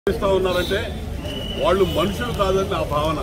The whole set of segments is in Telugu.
ఇస్తా ఉన్నారంటే వాళ్ళు మనుషులు కాదని నా భావన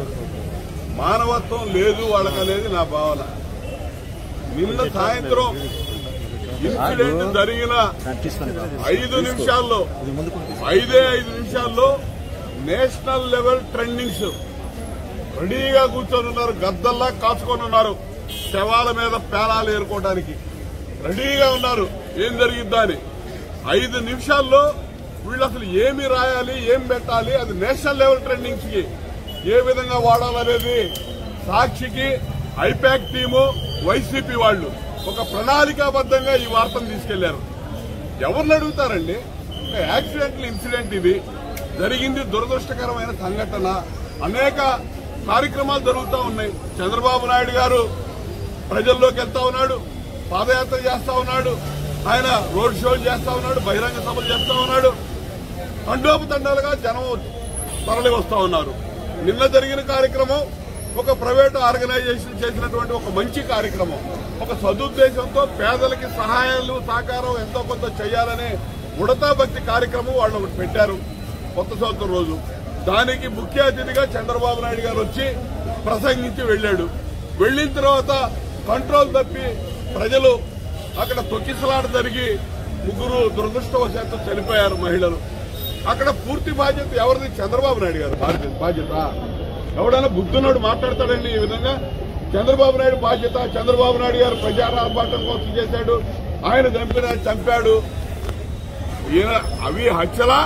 మానవత్వం లేదు వాళ్ళకనేది నా భావన నిన్న సాయంత్రం ఇన్సిడెంట్ జరిగిన ఐదు నిమిషాల్లో ఐదే ఐదు నిమిషాల్లో నేషనల్ లెవెల్ ట్రెండింగ్స్ రెడీగా కూర్చొని ఉన్నారు గద్దల్లా కాచుకొని ఉన్నారు శవాల మీద పేలాలు ఏరుకోవడానికి రెడీగా ఉన్నారు ఏం జరిగిద్దా అని ఐదు నిమిషాల్లో వీళ్ళు అసలు ఏమి రాయాలి ఏం పెట్టాలి అది నేషనల్ లెవెల్ ట్రెండింగ్స్ కి ఏ విధంగా వాడాలనేది సాక్షికి ఐపాక్ టీము వైసీపీ వాళ్ళు ఒక ప్రణాళికాబద్ధంగా ఈ వార్తను తీసుకెళ్లారు ఎవరిని అడుగుతారండి ఒక యాక్సిడెంటల్ ఇన్సిడెంట్ ఇది జరిగింది దురదృష్టకరమైన సంఘటన అనేక కార్యక్రమాలు జరుగుతూ ఉన్నాయి చంద్రబాబు నాయుడు గారు ప్రజల్లోకి వెళ్తా ఉన్నాడు పాదయాత్ర చేస్తా ఉన్నాడు ఆయన రోడ్ షోలు చేస్తా ఉన్నాడు బహిరంగ సభలు చేస్తా ఉన్నాడు తండోపతండాలుగా జనం తరలి వస్తా ఉన్నారు నిన్న జరిగిన కార్యక్రమం ఒక ప్రైవేట్ ఆర్గనైజేషన్ చేసినటువంటి ఒక మంచి కార్యక్రమం ఒక సదుద్దేశంతో పేదలకి సహాయాలు సహకారం ఎంతో కొంత చేయాలనే ఉడతా భక్తి కార్యక్రమం వాళ్ళు ఒకటి పెట్టారు కొత్త సంవత్సరం రోజు దానికి ముఖ్య అతిథిగా చంద్రబాబు నాయుడు గారు వచ్చి ప్రసంగించి వెళ్ళాడు వెళ్ళిన తర్వాత కంట్రోల్ తప్పి ప్రజలు అక్కడ తొక్కిసలాట జరిగి ముగ్గురు దురదృష్టవశాత్తు చనిపోయారు మహిళలు అక్కడ పూర్తి బాధ్యత ఎవరిది చంద్రబాబు నాయుడు గారు బాధ్యత బాధ్యత ఎవడైనా బుద్ధున్నాడు మాట్లాడతాడండి ఈ విధంగా చంద్రబాబు నాయుడు బాధ్యత చంద్రబాబు నాయుడు గారు ప్రజారార్భాటం కోసం చేశాడు ఆయన చంపిన చంపాడు ఈయన అవి హత్యలా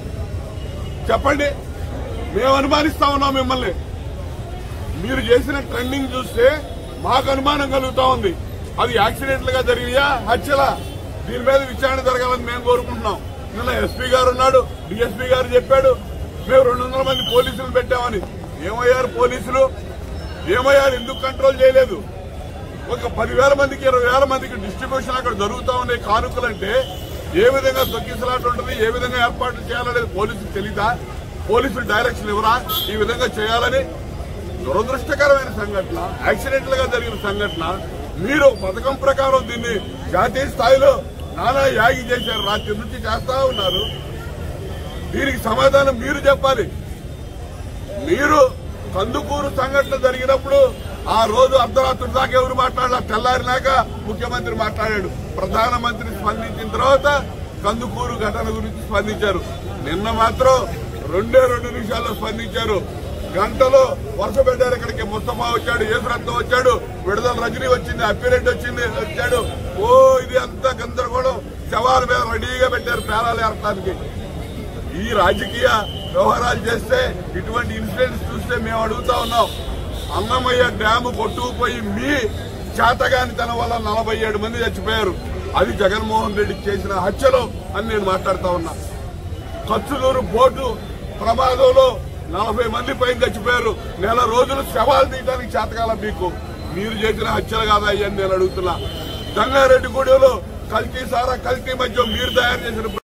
చెప్పండి మేము అనుమానిస్తా ఉన్నాం మిమ్మల్ని మీరు చేసిన ట్రెండింగ్ చూస్తే మాకు అనుమానం కలుగుతా ఉంది అది యాక్సిడెంట్లు గా జరిగినాయా హత్యలా దీని మీద విచారణ జరగాలని మేము కోరుకుంటున్నాం నిన్న ఎస్పీ గారు ఉన్నాడు డిఎస్పీ గారు చెప్పాడు మేము రెండు వందల మంది పోలీసులు పెట్టామని ఏమయ్యారు పోలీసులు ఏమయ్యారు ఎందుకు కంట్రోల్ చేయలేదు ఒక పదివేల మందికి ఇరవై వేల మందికి డిస్ట్రిబ్యూషన్ అక్కడ జరుగుతా ఉన్నాయి కానుకలంటే ఏ విధంగా తొక్కిసలాట ఉంటుంది ఏ విధంగా ఏర్పాట్లు చేయాలనేది పోలీసులు తెలీదా పోలీసులు డైరెక్షన్ ఇవ్వరా ఈ విధంగా చేయాలని దురదృష్టకరమైన సంఘటన యాక్సిడెంటల్ గా జరిగిన సంఘటన మీరు పథకం ప్రకారం దీన్ని జాతీయ స్థాయిలో నానా యాగి చేశారు రాత్రి నుంచి చేస్తా ఉన్నారు దీనికి సమాధానం మీరు చెప్పాలి మీరు కందుకూరు సంఘటన జరిగినప్పుడు ఆ రోజు అర్ధరాత్రి దాకా ఎవరు మాట్లాడాల తెల్లారినాక ముఖ్యమంత్రి మాట్లాడాడు ప్రధానమంత్రి స్పందించిన తర్వాత కందుకూరు ఘటన గురించి స్పందించారు నిన్న మాత్రం రెండే రెండు నిమిషాల్లో స్పందించారు గంటలో వరుస పెట్టారు ఇక్కడికి ముస్తఫా వచ్చాడు యేసురత్నం వచ్చాడు విడుదల రజనీ వచ్చింది అప్పిరెడ్డి వచ్చింది వచ్చాడు ఓ ఇది అంతా గందరగోళం శవాల మీద రెడీగా పెట్టారు పేరాలు ఏర్పడానికి ఈ రాజకీయ వ్యవహారాలు చేస్తే ఇటువంటి ఇన్సిడెంట్స్ చూస్తే మేము అడుగుతా ఉన్నాం అన్నమయ్య డ్యాము కొట్టుకుపోయి మీ చేతగానితనం వల్ల నలభై ఏడు మంది చచ్చిపోయారు అది జగన్మోహన్ రెడ్డి చేసిన హత్యలో అని నేను మాట్లాడుతా ఉన్నా కచ్చులూరు బోటు ప్రమాదంలో నలభై మంది పైన చచ్చిపోయారు నెల రోజులు శవాలు తీయడానికి చేతకాల మీకు మీరు చేసిన హత్యలు కాదా అయ్యని నేను అడుగుతున్నా జంగారెడ్డి గూడెలో కల్తీ సారా కల్తీ మధ్య మీరు తయారు చేసిన